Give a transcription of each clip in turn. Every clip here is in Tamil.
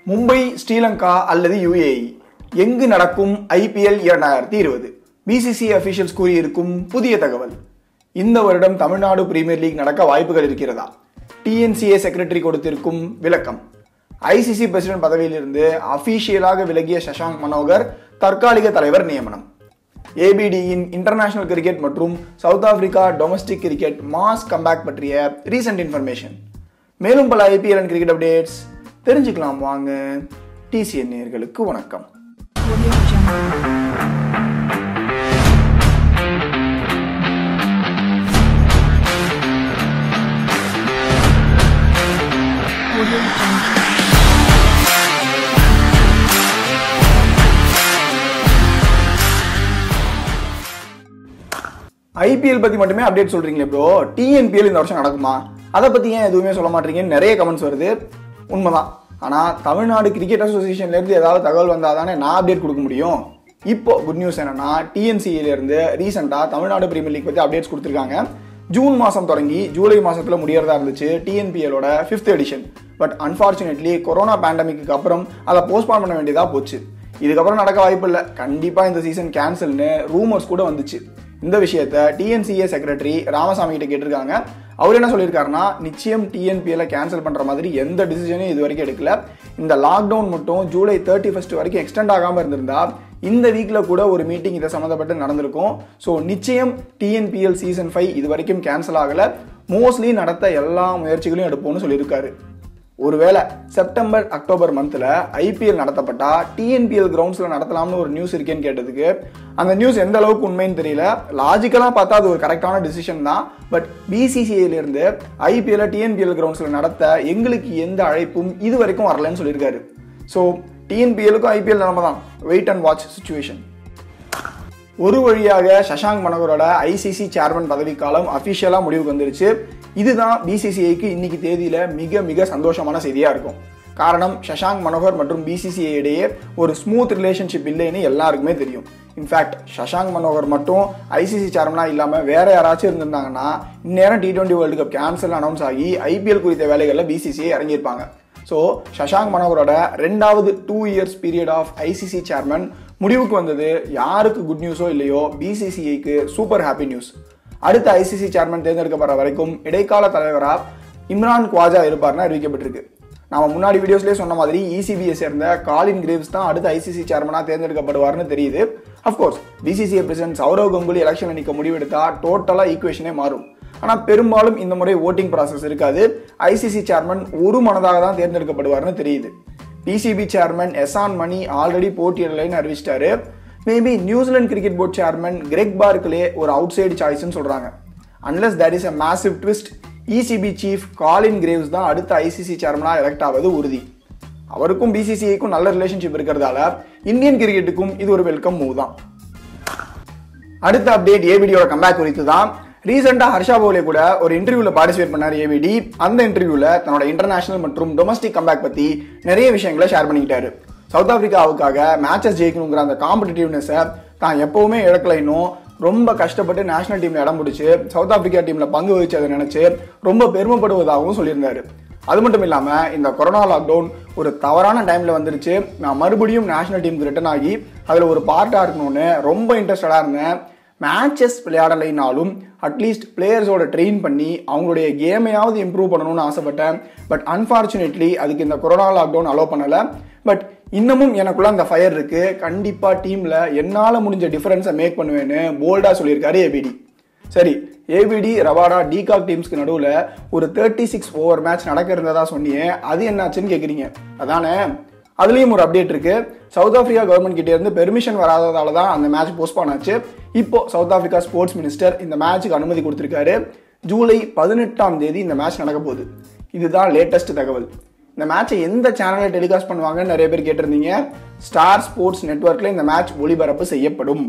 மும்பை ஸ்ரீலங்கா அல்லது யுஏஇ எங்கு நடக்கும் ஐபிஎல் இரண்டாயிரத்தி இருபது பிசிசி அபிஷியல்ஸ் கூறியிருக்கும் புதிய தகவல் இந்த வருடம் தமிழ்நாடு பிரீமியர் லீக் நடக்க வாய்ப்புகள் இருக்கிறதா டிஎன்சிஏ செக்ரட்டரி கொடுத்திருக்கும் விளக்கம் ஐசிசி பிரசிடென்ட் பதவியிலிருந்து அபிஷியலாக விலகிய சஷாங்க் மனோகர் தற்காலிக தலைவர் நியமனம் ஏபிடியின் இன்டர்நேஷனல் கிரிக்கெட் மற்றும் South Africa domestic cricket mass comeback பற்றிய ரீசெண்ட் இன்ஃபர்மேஷன் மேலும் பல ஐபிஎல் அண்ட் கிரிக்கெட் அப்டேட்ஸ் தெரிஞ்சுக்கலாம் வாங்க டிசிஎன் நேயர்களுக்கு வணக்கம் Audio Jungle. Audio Jungle. IPL பத்தி மட்டுமே அப்டேட் சொல்றீங்களே ப்ரோ டிஎன்பிஎல் இந்த வருஷம் நடக்குமா அதை பத்தி ஏன் எதுவுமே சொல்ல மாட்டீங்கன்னு நிறைய கமெண்ட்ஸ் வருது உண்மைதான் ஆனா தமிழ்நாடு கிரிக்கெட் அசோசியேஷன்ல இருந்து ஏதாவது தகவல் வந்தால் தானே நான் அப்டேட் கொடுக்க முடியும் இப்போ குட் நியூஸ் என்னன்னா டிஎன்சியில இருந்து ரீசெண்டா தமிழ்நாடு பிரீமியர் லீக் பத்தி அப்டேட்ஸ் கொடுத்துருக்காங்க ஜூன் மாசம் தொடங்கி ஜூலை மாசத்துல முடியறதா இருந்துச்சு டிஎன்பிஎலோட fifth edition but unfortunately corona பேண்டமிக்கு அப்புறம் அதை போஸ்ட்பான் பண்ண வேண்டியதா போச்சு இதுக்கப்புறம் நடக்க வாய்ப்பு இல்லை கண்டிப்பா இந்த சீசன் கேன்சல்னு ரூமர்ஸ் கூட வந்துச்சு இந்த விஷயத்த டிஎன்சிஏ செக்ரட்டரி ராமசாமி கிட்ட கேட்டிருக்காங்க அவர் என்ன சொல்லியிருக்காருன்னா நிச்சயம் டிஎன்பிஎல கேன்சல் பண்ற மாதிரி எந்த டிசிஷனும் இது வரைக்கும் எடுக்கல இந்த லாக்டவுன் மட்டும் ஜூலை தேர்ட்டி ஃபர்ஸ்ட் வரைக்கும் எக்ஸ்டெண்ட் ஆகாம இருந்திருந்தா இந்த வீக்ல கூட ஒரு மீட்டிங் இதை சம்மந்தப்பட்டு நடந்திருக்கும் ஸோ நிச்சயம் டிஎன்பிஎல் சீசன் ஃபைவ் இது வரைக்கும் கேன்சல் ஆகல மோஸ்ட்லி நடத்த எல்லா முயற்சிகளையும் எடுப்போம்னு சொல்லியிருக்காரு ஒருவேளை செப்டம்பர் அக்டோபர் மந்த்ல ஐபிஎல் நடத்தப்பட்டா டிஎன்பிஎல் கிரவுண்ட்ஸ்ல நடத்தலாம்னு ஒரு நியூஸ் இருக்கேன்னு கேட்டதுக்கு அந்த நியூஸ் எந்த அளவுக்கு உண்மைன்னு தெரியல லாஜிக்கலா பார்த்தா அது ஒரு கரெக்டான டிசிஷன் தான் பட் பிசிசிஐல இருந்து ஐபிஎல் டிஎன்பிஎல் கிரவுண்ட்ஸ்ல நடத்த எங்களுக்கு எந்த அழைப்பும் இது வரைக்கும் வரலன்னு சொல்லியிருக்காரு ஸோ டிஎன்பிஎலுக்கும் ஐபிஎல் நிலமை தான் வெயிட் அண்ட் வாட்ச் சுச்சுவேஷன் ஒரு வழியாக சஷாங்க் மனோகரோட ஐசிசி சேர்மன் பதவிக்காலம் அஃபிஷியலாக முடிவுக்கு வந்துருச்சு இதுதான் பிசிசிஐக்கு இன்னைக்கு தேதியில மிக மிக சந்தோஷமான செய்தியா இருக்கும் காரணம் சஷாங்க் மனோகர் மற்றும் பிசிசிஐ இடையே ஒரு ஸ்மூத் ரிலேஷன்ஷிப் இல்லைன்னு எல்லாருக்குமே தெரியும் இன்ஃபேக்ட் சஷாங்க் மனோகர் மட்டும் ஐசிசி சேர்மனா இல்லாம வேற யாராச்சும் இருந்திருந்தாங்கன்னா இந்நேரம் T twenty world cup cancel announce ஆகி ஐபிஎல் குறித்த வேலைகளில் பிசிசிஐ இறங்கியிருப்பாங்க ஸோ சஷாங்க் மனோகரோட ரெண்டாவது two years period of ICC chairman முடிவுக்கு வந்தது யாருக்கு குட் நியூஸோ இல்லையோ பிசிசிஐக்கு சூப்பர் ஹாப்பி நியூஸ் அடுத்த ஐசிசி சேர்மன் தேர்ந்தெடுக்கப்படுற வரைக்கும் இடைக்கால தலைவராக இம்ரான் குவாஜா இருப்பார்னு அறிவிக்கப்பட்டிருக்கு நாம முன்னாடி வீடியோஸ்லேயே சொன்ன மாதிரி இசிபியை சேர்ந்த காலின் கிரேவ்ஸ் தான் அடுத்த ஐசிசி சேர்மனாக தேர்ந்தெடுக்கப்படுவார்னு தெரியுது of course BCCI president Sourav Ganguly election நிற்க முடிவெடுத்தா டோட்டலாக ஈக்குவேஷனே மாறும் ஆனால் பெரும்பாலும் இந்த முறை ஓட்டிங் ப்ராசஸ் இருக்காது ஐசிசி சேர்மன் ஒரு மனதாக தான் தேர்ந்தெடுக்கப்படுவார்னு தெரியுது PCB chairman Ehsan Mani already போட்டியிடலைன்னு அறிவிச்சிட்டாரு maybe New Zealand cricket board chairman Greg Barclay ஒரு அவுட் சைடு சாய்ஸ்னு சொல்றாங்க unless that is a massive twist ECB chief Colin Graves தான் அடுத்த ஐசிசி சேர்மனாக எலெக்ட் ஆவது உறுதி அவருக்கும் பிசிசிஐக்கும் நல்ல ரிலேஷன்ஷிப் இருக்கிறதால இந்தியன் கிரிக்கெட்டுக்கும் இது ஒரு வெல்கம் மூவ் தான் அடுத்த அப்டேட் ஏபிடியோட கம்பேக் குறித்து தான் ரீசெண்டா ஹர்ஷா போலே கூட ஒரு இன்டர்வியூல பார்ட்டிசிபேட் பண்ணார் ஏபிடி அந்த இன்டர்வியூல தன்னோட இன்டர்நேஷனல் மற்றும் டொமஸ்டிக் கம்பேக் பத்தி நிறைய விஷயங்களை ஷேர் பண்ணிக்கிட்டாரு சவுத் ஆப்பிரிக்காவுக்காக மேட்சஸ் ஜெயிக்கணுங்கிற அந்த காம்படிட்டிவ்னஸை தான் எப்பவுமே இழக்கல இன்னும் ரொம்ப கஷ்டப்பட்டு நேஷனல் டீம்ல இடம் பிடிச்சு சவுத் ஆப்பிரிக்கா டீம்ல பங்கு வச்சதை நினைச்சு ரொம்ப பெருமைப்படுவதாகவும் சொல்லியிருந்தாரு அது மட்டும் இல்லாம இந்த கொரோனா லாக்டவுன் ஒரு தவறான டைம்ல வந்துருச்சு நான் மறுபடியும் நேஷனல் டீமுக்கு ரிட்டர்ன் ஆகி அதுல ஒரு பார்ட்டா இருக்கணும்னு ரொம்ப இன்ட்ரெஸ்டடா இருந்தேன் மேட்சஸ் விளையாடலைனாலும் அட்லீஸ்ட் பிளேயர்ஸோட ட்ரெயின் பண்ணி அவங்களுடைய கேமையாவது இம்ப்ரூவ் பண்ணணும்னு ஆசைப்பட்டேன் பட் அன்ஃபார்ச்சுனேட்லி அதுக்கு இந்த கொரோனா லாக்டவுன் அலோவ் பண்ணல பட் இன்னமும் எனக்குள்ள அந்த ஃபயர் இருக்கு கண்டிப்பா டீம்ல என்னால முடிஞ்ச டிஃபரன்ஸை மேக் பண்ணுவேன்னு போல்டா சொல்லியிருக்காரு ஏபிடி சரி ஏபிடி ரவாடா டிகாக் டீம்ஸ்க்கு நடுவில் ஒரு தேர்ட்டி சிக்ஸ் ஓவர் மேட்ச் நடக்க இருந்ததா சொன்னியே அது என்னாச்சுன்னு கேட்குறீங்க அதானே அதுலேயும் ஒரு அப்டேட் இருக்கு சவுத் ஆப்பிரிக்கா கவர்மெண்ட் கிட்டே இருந்து பெர்மிஷன் வராததால தான் அந்த மேட்ச் போஸ்ட்பான் ஆச்சு இப்போ சவுத் ஆப்பிரிக்கா ஸ்போர்ட்ஸ் மினிஸ்டர் இந்த மேட்ச்சுக்கு அனுமதி கொடுத்துருக்காரு ஜூலை பதினெட்டாம் தேதி இந்த மேட்ச் நடக்க போகுது இதுதான் லேட்டஸ்ட் தகவல் இந்த மேட்சை எந்த சேனலில் டெலிகாஸ்ட் பண்ணுவாங்கன்னு நிறைய பேர் கேட்டிருந்தீங்க ஸ்டார் ஸ்போர்ட்ஸ் நெட்ஒர்க்ல இந்த மேட்ச் ஒளிபரப்பு செய்யப்படும்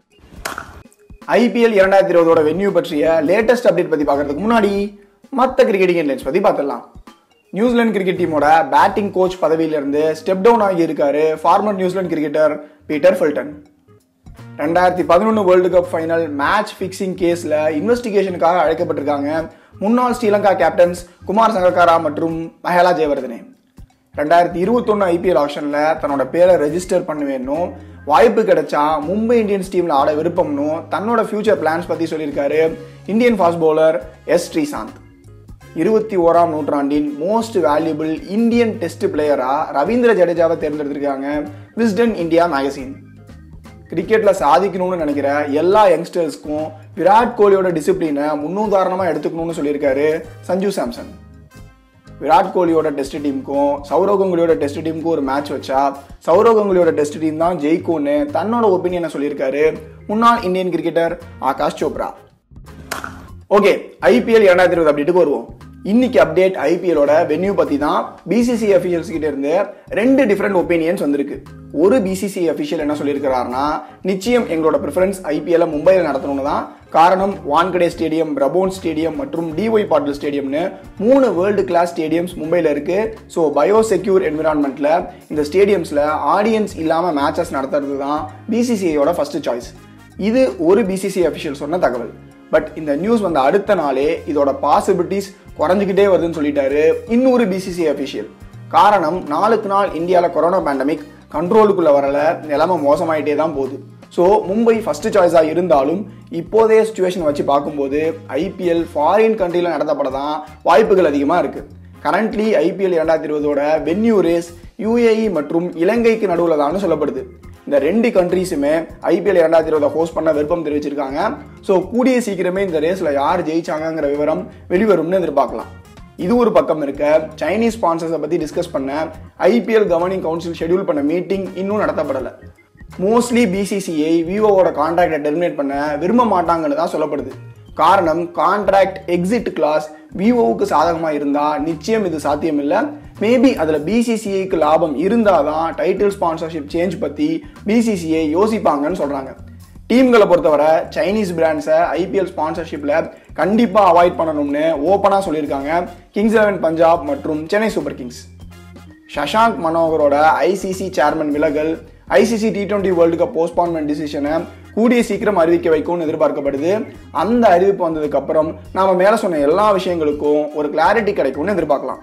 ஐபிஎல் இரண்டாயிரத்தி இருபதோட வென்யூ பற்றிய லேட்டஸ்ட் அப்டேட் பத்தி பார்க்கறதுக்கு முன்னாடி மற்ற கிரிக்கெட்டிங் ஹெட்லைன்ஸ் பத்தி பார்த்துடலாம் நியூசிலாந்து கிரிக்கெட் டீமோட பேட்டிங் கோச் பதவியிலிருந்து ஸ்டெப் டவுன் ஆகி இருக்காரு former New Zealand cricketer Peter Fulton ரெண்டாயிரத்தி பதினொன்று world cup final match fixing கேஸில் இன்வெஸ்டிகேஷனுக்காக அழைக்கப்பட்டிருக்காங்க முன்னாள் ஸ்ரீலங்கா கேப்டன்ஸ் குமார் சங்கக்காரா மற்றும் மஹேலா ஜெயவர்தனே ரெண்டாயிரத்தி இருபத்தொன்னு ஐபிஎல் ஆப்ஷன்ல தன்னோட பேரை ரெஜிஸ்டர் பண்ணுவேன்னும் வாய்ப்பு கிடைச்சா மும்பை இந்தியன்ஸ் டீம்ல ஆட விருப்பம்னும் தன்னோட ஃபியூச்சர் பிளான்ஸ் பத்தி சொல்லியிருக்காரு Indian fast bowler S Sreesanth இருபத்தி ஓராம் நூற்றாண்டின் மோஸ்ட் வேல்யூபிள் இந்தியன் டெஸ்ட் பிளேயரா ரவீந்திர ஜடேஜாவை தேர்ந்தெடுத்திருக்காங்க விஸ்டன் இந்தியா மேகசின் கிரிக்கெட்ல சாதிக்கணும்னு நினைக்கிற எல்லா யங்ஸ்டர்ஸ்க்கும் விராட் கோலியோட டிசிப்ளினை முன்னுதாரணமா எடுத்துக்கணும்னு சொல்லியிருக்காரு சஞ்சு சாம்சன் விராட் கோலியோட டெஸ்ட் டீமுக்கும் சௌரவ் கங்குலியோட டெஸ்ட் டீமுக்கும் ஒரு மேட்ச் வச்சா சௌரவ் கங்குலியோட டெஸ்ட் டீம் தான் ஜெயிக்கும்னு தன்னோட ஒப்பீனியனை சொல்லியிருக்காரு முன்னாள் Indian cricketer Aakash Chopra okay IPL இரண்டாயிரத்தி இருபது அப்டேட்டுக்கு வருவோம் இன்னைக்கு அப்டேட் ஐபிஎலோட வென்யூ பத்தி தான் பிசிசி அஃபிஷியல்ஸ் கிட்ட இருந்து ரெண்டு டிஃப்ரெண்ட் ஒப்பீனியன்ஸ் வந்திருக்கு ஒரு பிசிசி அஃபிஷியல் என்ன சொல்லியிருக்கிறாருன்னா நிச்சயம் எங்களோட ப்ரிஃபரன்ஸ் ஐபிஎல் மும்பையில் நடத்தணும்னு தான் காரணம் வான்கடே ஸ்டேடியம் பிரபோன் ஸ்டேடியம் மற்றும் டிஒய் பாட்டில் ஸ்டேடியம்னு மூணு வேர்ல்டு கிளாஸ் ஸ்டேடியம்ஸ் மும்பையில் இருக்கு ஸோ பயோ செக்யூர் என்விரான்மெண்ட்ல இந்த ஸ்டேடியம்ஸ்ல ஆடியன்ஸ் இல்லாம மேட்சஸ் நடத்துறது தான் பிசிசிஐயோட ஃபர்ஸ்ட் சாய்ஸ் இது ஒரு பிசிசி அஃபிஷியல் சொன்ன தகவல் பட் இந்த நியூஸ் வந்த அடுத்த நாளே இதோட பாசிபிலிட்டிஸ் குறைஞ்சிக்கிட்டே வருதுன்னு சொல்லிட்டாரு இன்னொரு பிசிசி அஃபிஷியல் காரணம் நாளுக்கு நாள் இந்தியாவில் கொரோனா பேண்டமிக் கண்ட்ரோலுக்குள்ள வரல நிலைமை மோசமாயிட்டே தான் போகுது ஸோ மும்பை ஃபர்ஸ்ட் சாய்ஸாக இருந்தாலும் இப்போதைய சுச்சுவேஷன் வச்சு பார்க்கும்போது ஐபிஎல் ஃபாரின் கண்ட்ரியில் நடத்தப்பட தான் வாய்ப்புகள் அதிகமாக இருக்குது கரண்ட்லி ஐபிஎல் இரண்டாயிரத்தி இருபதோட வென்யூ ரேஸ் யுஏஇ மற்றும் இலங்கைக்கு நடுவில் தான் சொல்லப்படுது இந்த ரெண்டு கண்ட்ரீஸுமே ஐபிஎல் இரண்டாயிரத்தி இருபதை ஹோஸ்ட் பண்ண விருப்பம் தெரிவிச்சிருக்காங்க ஸோ கூடிய சீக்கிரமே இந்த ரேஸில் யார் ஜெயிச்சாங்கங்கிற விவரம் வெளிவரும்னு எதிர்பார்க்கலாம் இது ஒரு பக்கம் இருக்க சைனீஸ் ஸ்பான்சர்ஸை பற்றி டிஸ்கஸ் பண்ண ஐபிஎல் கவர்னிங் கவுன்சில் ஷெட்யூல் பண்ண மீட்டிங் இன்னும் நடத்தப்படலை மோஸ்ட்லி பிசிசிஐ விவோவோட கான்ட்ராக்டை டெர்மினேட் பண்ண விரும்ப மாட்டாங்கன்னு தான் சொல்லப்படுது காரணம் கான்ட்ராக்ட் எக்ஸிட் கிளாஸ் விவோவுக்கு சாதகமாக இருந்தால் நிச்சயம் இது சாத்தியம் இல்லை மேபி அதில் பிசிசிஐக்கு லாபம் இருந்தால் தான் டைட்டில் ஸ்பான்சர்ஷிப் சேஞ்ச் பற்றி பிசிசிஐ யோசிப்பாங்கன்னு சொல்கிறாங்க டீம்களை பொறுத்தவரை சைனீஸ் பிராண்ட்ஸை ஐபிஎல் ஸ்பான்சர்ஷிப்பில் கண்டிப்பாக அவாய்ட் பண்ணணும்னு ஓப்பனாக சொல்லியிருக்காங்க கிங்ஸ் லெவன் பஞ்சாப் மற்றும் சென்னை சூப்பர் கிங்ஸ் சஷாங்க் மனோகரோட ஐசிசி சேர்மன் விலகல் ICC T twenty world cup postponement டிசிஷனை கூடிய சீக்கிரம் அறிவிக்க வைக்கும்னு எதிர்பார்க்கப்படுது அந்த அறிவிப்பு வந்ததுக்கு அப்புறம் நாம மேல சொன்ன எல்லா விஷயங்களுக்கும் ஒரு கிளாரிட்டி கிடைக்கும்னு எதிர்பார்க்கலாம்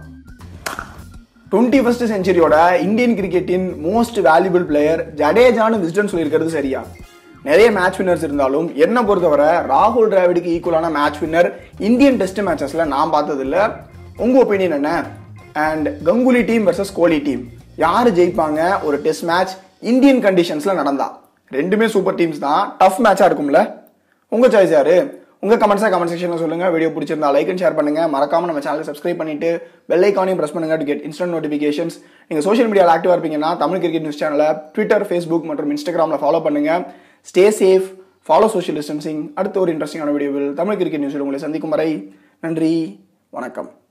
டுவெண்ட்டி ஃபர்ஸ்ட் செஞ்சுரியோட இந்தியன் கிரிக்கெட்டின் மோஸ்ட் வேல்யூபிள் பிளேயர் ஜடேஜான்னு விஸ்டன் சொல்லியிருக்கிறது சரியா நிறைய மேட்ச் வின்னர்ஸ் இருந்தாலும் என்ன பொறுத்தவரை ராகுல் டிராவிடுக்கு ஈக்குவலான மேட்ச் வின்னர் இந்தியன் டெஸ்ட் மேட்சஸ்ல நான் பார்த்ததில்ல உங்க ஒப்பீனியன் என்ன and Ganguly team versus Kohli team யார் ஜெயிப்பாங்க ஒரு டெஸ்ட் மேட்ச் இந்தியன் கண்டிஷன்ஸ்ல நடந்தா ரெண்டுமே சூப்பர் டீம்ஸ் தான் டஃப் மேட்சா இருக்கும்ல உங்க சாய்ஸ் யாரு உங்க கமெண்ட்ஸா கமெண்ட் செக்ஷன்ல சொல்லுங்க வீடியோ பிடிச்சிருந்தா லைக் அண்ட் ஷேர் பண்ணுங்க மறக்காம நம்ம சேனலை சப்ஸ்கிரைப் பண்ணிட்டு பெல் ஐக்கானையும் பிரஸ் பண்ணுங்க டு கெட் இன்ஸ்டன்ட் நோட்டிஃபிகேஷன்ஸ் நீங்க சோஷியல் மீடியாவில் ஆக்டிவா இருப்பீங்கன்னா தமிழ் கிரிக்கெட் நியூஸ் சேனலை ட்விட்டர் ஃபேஸ்புக் மற்றும் இன்ஸ்டாகிராம்ல ஃபாலோ பண்ணுங்க stay safe follow social distancing அடுத்த ஒரு இன்ட்ரெஸ்டிங்கான வீடியோவில் தமிழ் கிரிக்கெட் நியூஸில் உங்களை சந்திக்கும் வரை நன்றி வணக்கம்